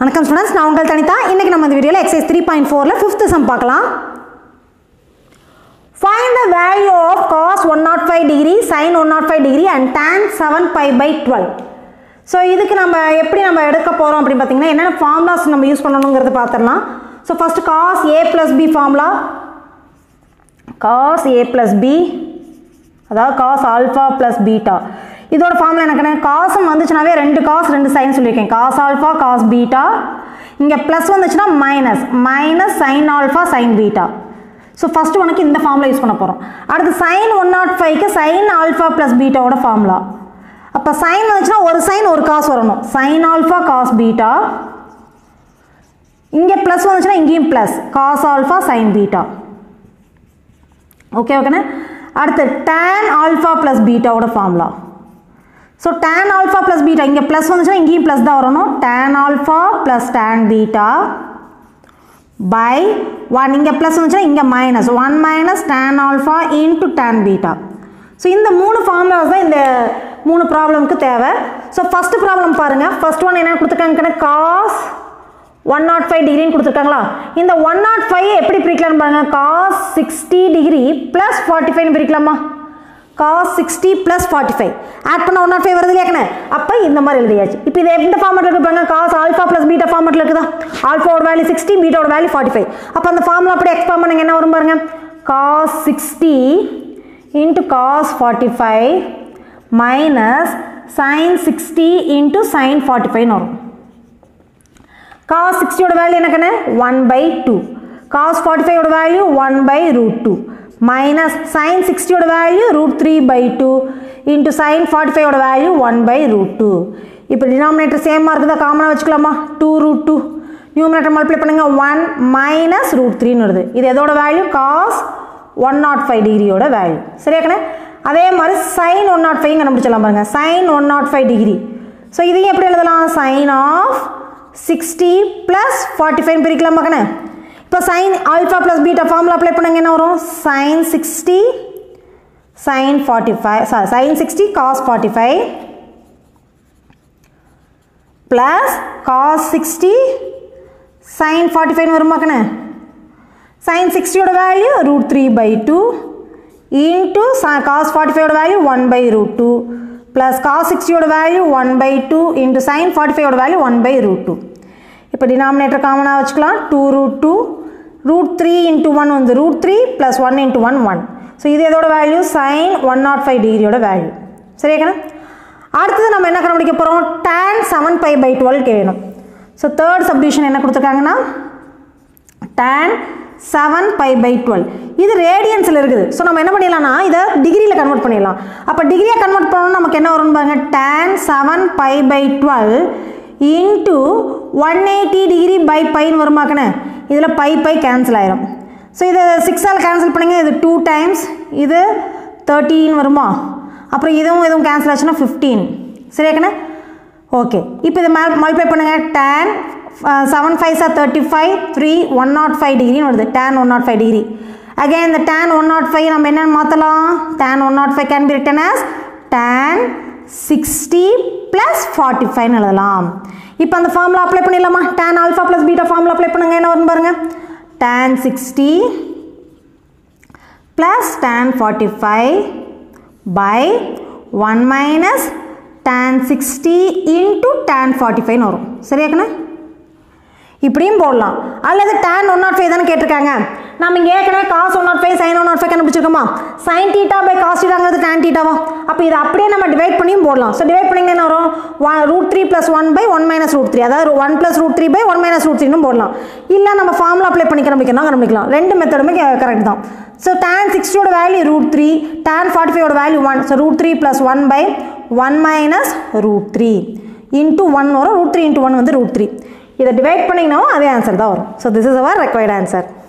வணக்கம் ஸ்டூடெண்ட்ஸ் நான் உங்கள் தனிதா இன்னைக்கு நம்ம இந்த வீடியோவில் எக்ஸைஸ் த்ரீ பாயிண்ட் ஃபோரில் ஃபிஃப்த் சம் பார்க்கலாம் find the value of cos one not five degree sine one not five degree and tan seven pi by twelve so இதுக்கு நம்ம எப்படி நம்ம எடுக்க போகிறோம் அப்படின்னு பார்த்தீங்கன்னா என்னென்ன ஃபார்முலாஸ் நம்ம யூஸ் பண்ணணுங்கிறத பார்த்துடலாம் so first cos A plus B formula cos A plus B அதாவது காஸ் ஆல்ஃபா ப்ளஸ் பீட்டா இதோட ஃபார்முலா எனக்கு என்ன காசும் வந்துச்சுனாவே ரெண்டு காஸ் ரெண்டு சைன் சொல்லியிருக்கேன் காஸ் ஆல்ஃபா காஸ் பீட்டா இங்கே ப்ளஸ் வந்துச்சுன்னா minus minus sine alpha sine beta so first உனக்கு இந்த ஃபார்முலா யூஸ் பண்ண போகிறோம் அடுத்து சைன் ஒன் நாட் ஃபைவ்க்கு சைன் ஆல்ஃபா ப்ளஸ் பீட்டாவோட ஃபார்முலா அப்போ சைன் வந்துச்சுன்னா ஒரு சைன் ஒரு காசு வரணும் சைன் ஆல்ஃபா காஸ் பீட்டா இங்கே ப்ளஸ் வந்துச்சுன்னா இங்கேயும் plus cos alpha sine beta okay ஓகேண்ணே அடுத்து tan ஆல்ஃபா ப்ளஸ் பீட்டாவோட formula so tan alpha plus beta இங்கே ப்ளஸ் வந்துச்சுன்னா இங்கேயும் ப்ளஸ் தான் வரணும் tan alpha plus tan beta by one இங்கே ப்ளஸ் வந்துச்சுன்னா இங்கே minus one minus tan alpha into tan beta so இந்த மூணு ஃபார்முலாஸ் தான் இந்த மூணு ப்ராப்ளம்க்கு தேவை ஸோ ஃபஸ்ட்டு ப்ராப்ளம் பாருங்கள் ஃபர்ஸ்ட் ஒன் என்ன கொடுத்துருக்காங்க காஸ் ஒன் நாட் ஃபைவ் டிகிரின்னு கொடுத்துருக்காங்களா இந்த ஒன் நாட் ஃபைவ் எப்படி பிரிக்கலாம்னு பாருங்க cos sixty degree plus forty ஃபைவ்னு பிரிக்கலாமா cos sixty plus forty five add பண்ண ஒன் நாட் ஃபைவ் வருது இல்லையாக்கண்ணே அப்போ இந்த மாதிரி எழுதியாச்சு இப்போ இது எந்த ஃபார்மெட்டில் இருக்கு பாருங்க காஸ் ஆல்ஃபா ப்ளஸ் பீட்டா ஃபார்மெட்டில் இருக்குதா ஆல்ஃபாவோட வேல்யூ சிக்ஸ்டி பீட்டாவோட வேல்யூ ஃபார்ட்டி ஃபைவ் அப்போ அந்த ஃபார்முலா அப்படியே எக்ஸ்பாண்ட் பண்ணுங்க என்ன வரும் பாருங்க cos sixty into cos forty five minus sine sixty into sine forty ஃபைவ்னு வரும் காஸ் சிக்ஸ்டியோட வேல்யூ என்னக்கண்ணே one by two cos forty ஃபைவோட value one by root two minus sine சிக்ஸ்டியோட value root three by two into sine forty ஃபைவோட value one by root two இப்போ denominator சேமாக இருக்குதா காமனாக வச்சுக்கலாமா two root two numerator multiply பண்ணுங்க one minus root த்ரீன்னு வருது இது எதோட value cos one not five டிகிரியோட வேல்யூ சரியாக்கண்ணே அதே மாதிரி சைன் ஒன் நாட் ஃபைவ் கண்டுபிடிச்சலாம் பாருங்க sine one not five degree so இதையும் எப்படி எழுதலாம் sine of sixty plus forty five பிரிக்கலாம் பார்க்கணே இப்போ sine alpha plus beta formula apply பண்ணுங்க என்ன வரும் sine sixty sine forty five sorry sign sixty cos forty five plus cos sixty sine forty five வருமாக்கண்ணே சைன் சிக்ஸ்டியோட value root three by two into cos forty ஃபைவோட value one by root two plus cos சிக்ஸ்டியோட value one by two into sine forty ஃபைவோட value one by root two இப்போ denominator காமனாக வச்சுக்கலாம் two root two root three into one வந்து root three plus one into one one so இது எதோட வேல்யூ sine one not five டிகிரியோட value சரியாக்கண்ணா அடுத்தது நம்ம என்ன கண்டுபிடிக்க போகிறோம் tan seven pi by twelve வேணும் ஸோ தேர்ட் சப்டிவிஷன் என்ன கொடுத்துருக்காங்கன்னா tan seven pi by twelve இது ரேடியன்ஸில் இருக்குது ஸோ நம்ம என்ன பண்ணிடலாம்னா இதை டிகிரியில் கன்வெர்ட் பண்ணிடலாம் அப்போ டிகிரியை கன்வெர்ட் பண்ணணும் நமக்கு என்ன வரும்னு பாருங்க tan seven pi by twelve into one eighty degree by பைன்னு வருமாக்கண்ணே இதில் பை பை கேன்சல் ஆயிரும் ஸோ இதை சிக்ஸால் கேன்சல் பண்ணுங்க இது டூ டைம்ஸ் இது தேர்ட்டின் வருமா அப்புறம் இதுவும் இதுவும் கேன்சல் ஆச்சுன்னா ஃபிஃப்டீன் சரியாக்கண்ணே ஓகே இப்போ இதை மல் மல்டிப்ளை பண்ணுங்கள் டேன் செவன் ஃபைவ் சார் thirty five three one not five டிகிரின்னு வருது tan one not five degree again இந்த டேன் ஒன் நாட் ஃபைவ் நம்ம என்னென்னு மாற்றலாம் tan one not five can be written as tan sixty plus forty ஃபைவ்னு எழுதலாம் இப்போ அந்த ஃபார்முலா அப்ளை பண்ணிடலாமா tan alpha plus beta formula apply பண்ணுங்க என்ன வரும் பாருங்க tan sixty plus tan forty five by one minus tan sixty into tan forty ஃபைவ்னு வரும் சரியாக்கண்ணே இப்படியும் போடலாம் அல்லது டேன் ஒன் நாட் ஃபைவ் தானே கேட்டிருக்காங்க நம்ம இங்கே ஏற்கனவே cos one not five sine one not five கண்டுபிடிச்சிருக்கோமா சைன் டீட்டா பை காஸ் டீட்டாங்கிறது டேன் டீட்டாவா அப்போ இதை அப்படியே நம்ம டிவைட் பண்ணியும் போடலாம் ஸோ டிவைட் பண்ணிங்கன்னா என்ன வரும் one root three plus one by one minus root three அதாவது one plus root three by one minus root த்ரீனும் போடலாம் இல்லை நம்ம ஃபார்முலா அப்ளை பண்ணி கண்டுபிடிக்கணும் கண்டுபிடிக்கலாம் ரெண்டு மெத்தடுமே கரெக்ட் தான் ஸோ டேன் சிக்ஸ்டியோட value root three tan forty ஃபைவோட value one so root three plus one by one minus root three into one வரும் ரூட் த்ரீ இன்ட்டு ஒன் வந்து ரூட் த்ரீ இதை டிவைட் பண்ணிங்கனாவும் அதே ஆன்சர் தான் வரும் so this is our required answer